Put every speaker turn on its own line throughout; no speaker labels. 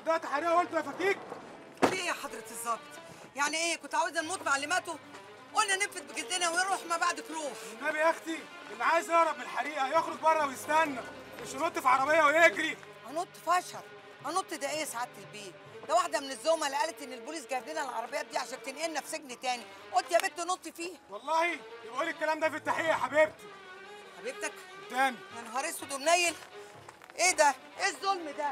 بدات حريقه وانت مفاتيك
ليه يا حضرة الظابط؟ يعني ايه كنت عاوزة نموت معلماته؟ قلنا ننفذ بجلدنا ونروح ما بعدك روح
النبي يا اختي اللي عايز يهرب من الحريقه يخرج بره ويستنى مش ينط في عربيه ويجري
هنط فشر هنط ده ايه يا سعادة البيه؟ ده واحدة من الزومة اللي قالت إن البوليس جاب لنا العربيات دي عشان تنقلنا في سجن تاني، قلت يا بنت نط فيه،
والله يبقى قولي الكلام ده في التحقيق يا حبيبتي
حبيبتك
قدامي
يا نهار اسود ومنيل ايه ده؟ ايه الظلم ده؟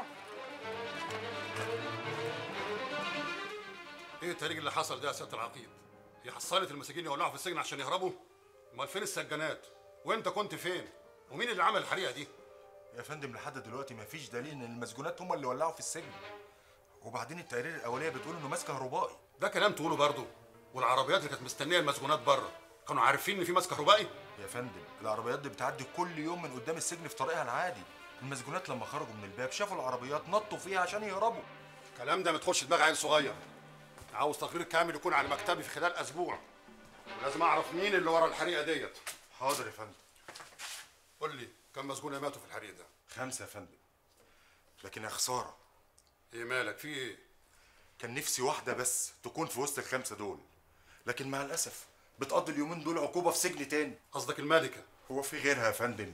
ايه التهريج اللي حصل ده يا سياده العقيد؟ هي حصلت المساجين يولعوا في السجن عشان يهربوا؟ امال فين السجانات؟ وانت كنت فين؟ ومين اللي عمل الحريقه دي؟
يا فندم لحد دلوقتي مفيش دليل ان المسجونات هم اللي ولعوا في السجن وبعدين التقارير الاوليه بتقول انه ماس كهربائي
ده كلام تقوله برضه والعربيات اللي كانت مستنيه المسجونات بره كانوا عارفين ان في ماس كهربائي؟
يا فندم العربيات دي بتعدي كل يوم من قدام السجن في طريقها العادي المسجونات لما خرجوا من الباب شافوا العربيات نطوا فيها عشان يهربوا
الكلام ده ما تخش دماغ عيل صغير عاوز تقرير كامل يكون على مكتبي في خلال اسبوع ولازم اعرف مين اللي ورا الحريقه ديت
حاضر يا فندم
قول لي كم مسجون ماتوا في الحريق ده؟
خمسه يا فندم لكن يا خساره
ايه مالك في ايه؟
كان نفسي واحده بس تكون في وسط الخمسه دول لكن مع الاسف بتقضي اليومين دول عقوبه في سجن تاني
قصدك الملكه
هو في غيرها يا فندم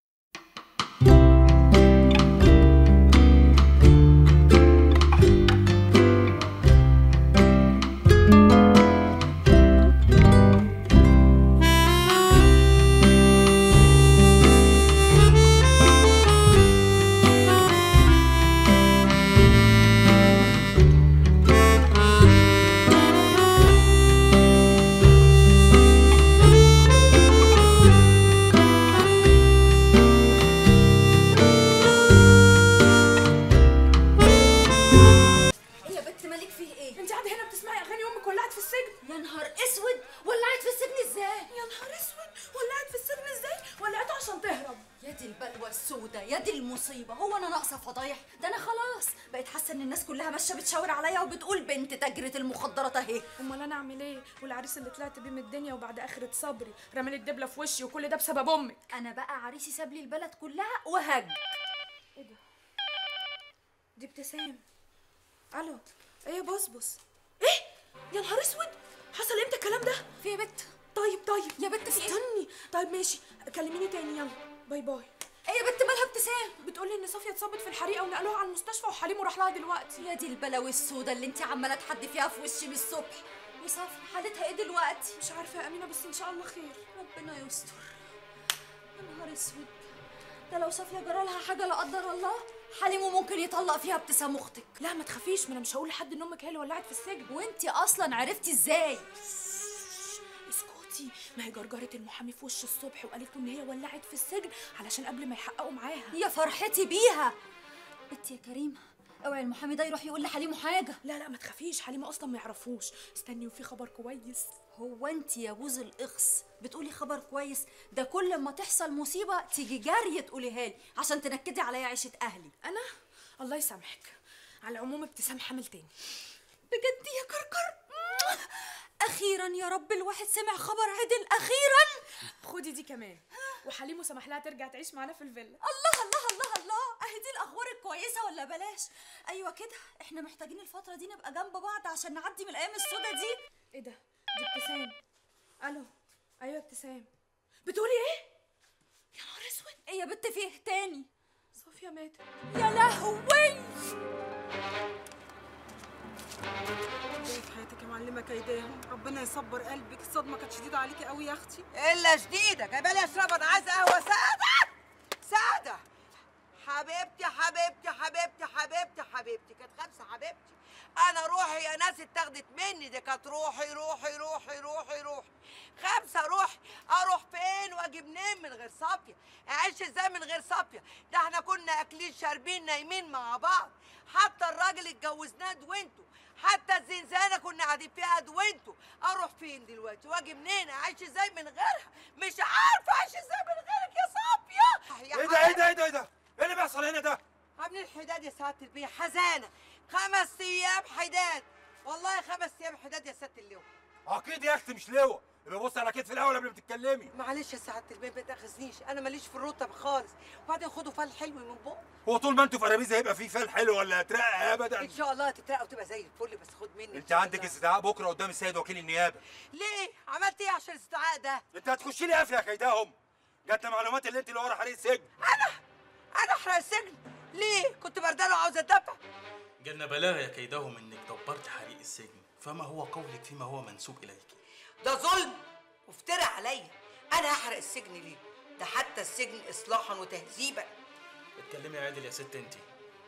يا بنت مالك فيه ايه؟
انت قاعده هنا بتسمعي اغاني امك ولعت في السجن
يا نهار اسود ولعت في السجن ازاي؟
يا نهار اسود ولعت في السجن ازاي ولعته عشان تهرب
يا دي البلوى السودة يا دي المصيبة هو انا ناقصة فضايح ده انا خلاص بقيت حاسة ان الناس كلها ماشية بتشاور عليا وبتقول بنت تاجرة المخدرات اهي
امال انا اعمل ايه والعريس اللي طلعت بيه من الدنيا وبعد اخرة صبري رمى لي الدبله في وشي وكل ده بسبب امك
انا بقى عريسي ساب لي البلد كلها وهج
دي ابتسام الو ايه يا بصبص ايه يا نهار اسود حصل امتى الكلام ده
في يا بنت
طيب طيب
يا بنت في ايه؟
استني طيب ماشي كلميني تاني يلا باي باي
ايه يا بنت مالها ابتسام؟
بتقولي ان صافيه اتصابت في الحريقه ونقلوها على المستشفى وحليم راح لها دلوقتي
يا دي البلاوي السودة اللي انت عمالة تحدي فيها في وشي من الصبح وصافي حالتها ايه دلوقتي؟
مش عارفه يا امينه بس ان شاء الله خير
ربنا يستر يا نهار اسود ده لو صافية جرالها حاجة لا قدر الله حليمه ممكن يطلق فيها ابتسام اختك
لا ما تخافيش ما انا مش هقول لحد ان امك هي اللي ولعت في السجن
وانتي اصلا عرفتي ازاي
اسكتي ما هي جرجرت المحامي في وش الصبح وقالت له ان هي ولعت في السجن علشان قبل ما يحققوا معاها
يا فرحتي بيها انت يا كريمه اوعي المحامي ده يروح يقول لحليمه حاجه
لا لا ما تخافيش حليمه اصلا ما يعرفوش استني وفي خبر كويس
هو انت يا بوز الاخس بتقولي خبر كويس ده كل ما تحصل مصيبه تيجي جاريه تقوليها لي عشان تنكدي عليا عيشه اهلي
انا الله يسامحك على العموم ابتسام حامل تاني
بجد يا كركر اخيرا يا رب الواحد سمع خبر عدل اخيرا
خدي دي كمان وحليمه سمح لها ترجع تعيش معانا في الفيلا
الله الله الله الله اهي دي الاخبار الكويسه ولا بلاش ايوه كده احنا محتاجين الفتره دي نبقى جنب بعض عشان نعدي من الايام السودة دي
ايه ده دي ابتسام الو ايوه ابتسام بتقولي ايه يا نهار اسود
ايه يا بت فيه تاني
صوفيا ماتت
يا لهوي
ازاي في حياتك يا معلمه كيداهم ربنا يصبر قلبك الصدمه كانت شديده عليكي قوي يا اختي
الا شديده جايبه لي اشرب انا عايزه قهوه ساده ساده حبيبتي حبيبتي حبيبتي حبيبتي حبيبتي كانت خمسه حبيبتي انا روحي يا ناس اتاخدت مني دي كانت روحي روحي روحي روحي روحي خمسه روحي اروح فين واجي منين من غير صافيه اعيش ازاي من غير صافيه ده احنا كنا اكلين شاربين نايمين مع بعض حتى الراجل اتجوزناه دوينتو حتى الزنزانه كنا قاعدين فيها دوينتو اروح فين دلوقتي واجي منين اعيش ازاي من غيرها مش عارفه اعيش ازاي من غيرك يا صافيه يا
ايه ده ايه ده ايه ده ايه ده ايه اللي بيحصل هنا ده
عاملين الحداد يا سعاده البيه حزانه خمس ايام حداد والله خمس ايام حداد يا سياده اللواء
عقيد يا اختي مش لواء
يبقى بص على كتف الاول قبل ما تتكلمي
معلش يا سعاده البيه ما تاخذنيش انا ماليش في الرطب خالص وبعدين خدوا فل حلو من بق
هو طول ما انتوا في ارابيز هيبقى في فال حلو ولا هترقى ابدا
ان شاء الله هتترقى وتبقى زي الفل بس خد مني إن
انت
شاء
عندك
الله.
استدعاء بكره قدام السيد وكيل النيابه
ليه عملت ايه عشان الاستدعاء ده
انت هتخش لي قافله يا كيداهم جاتنا معلومات اللي انت اللي ورا حريق السجن
انا انا احرق السجن ليه كنت بردانه وعاوزه اتدفع
جالنا بلاغ يا كيدهم انك دبرت حريق السجن فما هو قولك فيما هو منسوب اليك
ده ظلم وافترى عليا انا هحرق السجن ليه ده حتى السجن اصلاحا وتهذيبا
اتكلمي عادل يا ست انت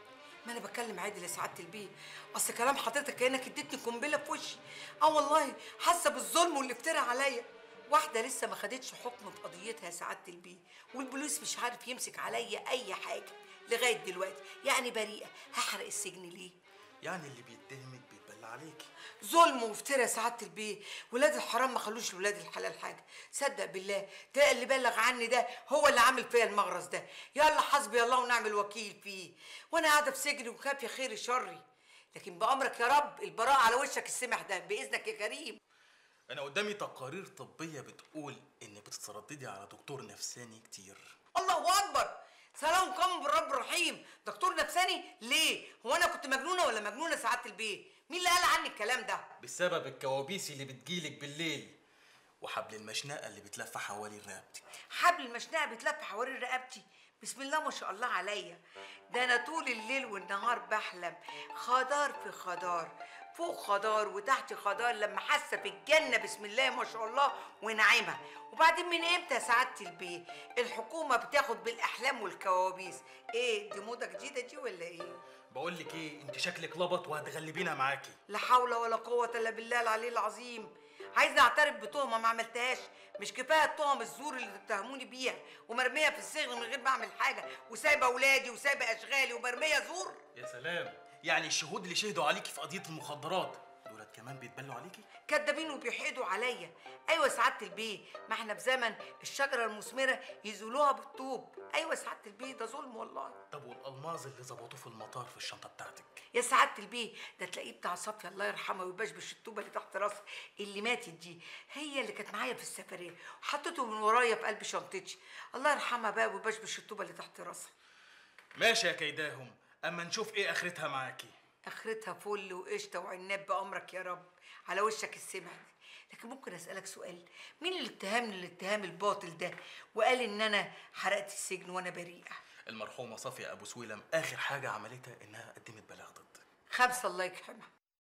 ما انا بتكلم عادل يا سعاده البيه اصل كلام حضرتك كانك اديتني قنبله في وشي اه والله حاسه بالظلم واللي افترى عليا واحده لسه ما خدتش حكم في قضيتها يا سعاده البيه والبوليس مش عارف يمسك عليا اي حاجه لغايه دلوقتي يعني بريئه هحرق السجن ليه
يعني اللي بيتهمك بيتبلى عليكي
ظلم وافتراء يا سعاده البيه ولاد الحرام ما خلوش لولاد الحلال حاجه صدق بالله تلاقي اللي بلغ عني ده هو اللي عامل فيا المغرز ده يلا حسبي الله ونعم الوكيل فيه وانا قاعده في سجني وكافيه خير شري لكن بامرك يا رب البراءه على وشك السمح ده باذنك يا كريم
انا قدامي تقارير طبيه بتقول ان بتترددي على دكتور نفساني كتير
الله اكبر سلام قام بالرب الرحيم دكتور نفساني ليه هو انا كنت مجنونه ولا مجنونه سعاده البيه مين اللي قال عني الكلام ده
بسبب الكوابيس اللي بتجيلك بالليل وحبل المشنقه اللي بتلف حوالي رقبتك
حبل المشنقه بيتلف حوالين رقبتي بسم الله ما شاء الله عليا ده انا طول الليل والنهار بحلم خضار في خضار فوق خضار وتحت خضار لما حاسه في الجنه بسم الله ما شاء الله ونعيمه وبعدين من امتى يا سعاده البيه الحكومه بتاخد بالاحلام والكوابيس ايه دي موضه جديده دي ولا ايه
بقول لك ايه انت شكلك لبط وهتغلبينا معاكي
لا حول ولا قوة إلا بالله العلي العظيم عايزني أعترف بتهمة ما عملتهاش مش كفاية التهم الزور اللي بتتهموني بيها ومرمية في السجن من غير ما أعمل حاجة وسايبة أولادي وسايبة أشغالي ومرمية زور
يا سلام يعني الشهود اللي شهدوا عليكي في قضيه المخدرات دولت كمان بيتبلوا عليكي
كدابين وبيحيدوا عليا ايوه يا سعاده البيه ما احنا في زمن الشجره المثمره يزولوها بالطوب ايوه يا سعاده البيه ده ظلم والله
طب والالماظ اللي ظبطوه في المطار في الشنطه بتاعتك
يا سعاده البيه ده تلاقيه بتاع صفية الله يرحمها ويبشبش الطوبه اللي تحت راسها اللي ماتت دي هي اللي كانت معايا في السفريه وحطيته من ورايا في قلب شنطتي الله يرحمها بقى ويبشبش الطوبه اللي تحت راسها
ماشي يا كيداهم اما نشوف ايه اخرتها معاكي
اخرتها فل وقشطه وعناب بامرك يا رب على وشك السمع دي لكن ممكن اسالك سؤال مين اللي اتهمني الاتهام الباطل ده وقال ان انا حرقت السجن وانا بريئه
المرحومه صافيه ابو سويلم اخر حاجه عملتها انها قدمت بلاغ ضدك
خمسه الله يرحمها